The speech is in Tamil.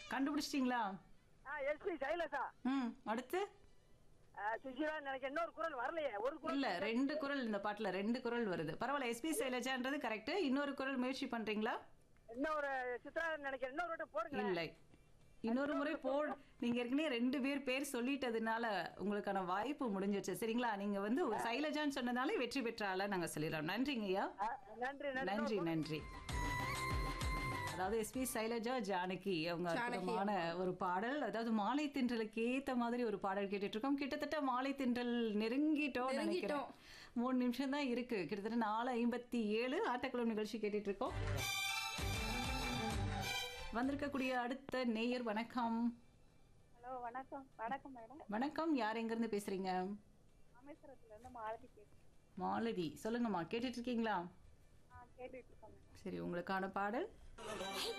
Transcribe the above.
கண்டுபிடிச்சிட்டீங்களா ஆ எஸ்பி சைலசா ம் அடுத்து சுஷிலா எனக்கு இன்னொரு குரல் வரலையே ஒரு குரல் இல்ல ரெண்டு குரல் இந்த பாட்டுல ரெண்டு குரல் வருது பரவாயில்ல எஸ்பி சைலஜான்றது கரெக்ட் இன்னொரு குரல் முயற்சி பண்றீங்களா இன்னொரு சித்ரா நினைக்கிறேன் இன்னொரு வாட்டி போடுங்க இல்லை இன்னொரு முறை போ நீங்க ஏற்கனவே ரெண்டு பேர் பேர் சொல்லிட்டதுனால உங்களுக்கான வாய்ப்பு முடிஞ்சிருச்சு சரிங்களா நீங்க வந்து சைலஜான்னு சொன்னதாலே வெற்றி பெற்ற ஆளா நாங்க சொல்லிடுறோம் நன்றிங்க ஐயா ஆ, நன்றி நன்றி நன்றி நன்றி அதாவது எஸ்பி சைலஜா ஜானகி அவங்க அற்புதமான ஒரு பாடல் அதாவது மாலை தின்றலுக்கு ஏத்த மாதிரி ஒரு பாடல் கேட்டுட்டு இருக்கோம் கிட்டத்தட்ட மாலை தின்றல் நெருங்கிட்டோம் நினைக்கிறோம் மூணு நிமிஷம் தான் இருக்கு கிட்டத்தட்ட நாலு ஐம்பத்தி ஏழு ஆட்டக்குளம் நிகழ்ச்சி கேட்டுட்டு இருக்கோம் வந்திருக்கக்கூடிய அடுத்த நேயர் வணக்கம் ஹலோ வணக்கம் வணக்கம் மேடம் வணக்கம் யார் எங்க இருந்து பேசுறீங்க ராமேஸ்வரத்துல இருந்து மாலதி பேசுறேன் மாலதி சொல்லுங்கம்மா கேட்டுட்டு இருக்கீங்களா ஆ கேட்டுட்டு இருக்கோம் மேடம் சரி உங்களுக்கான பாடல்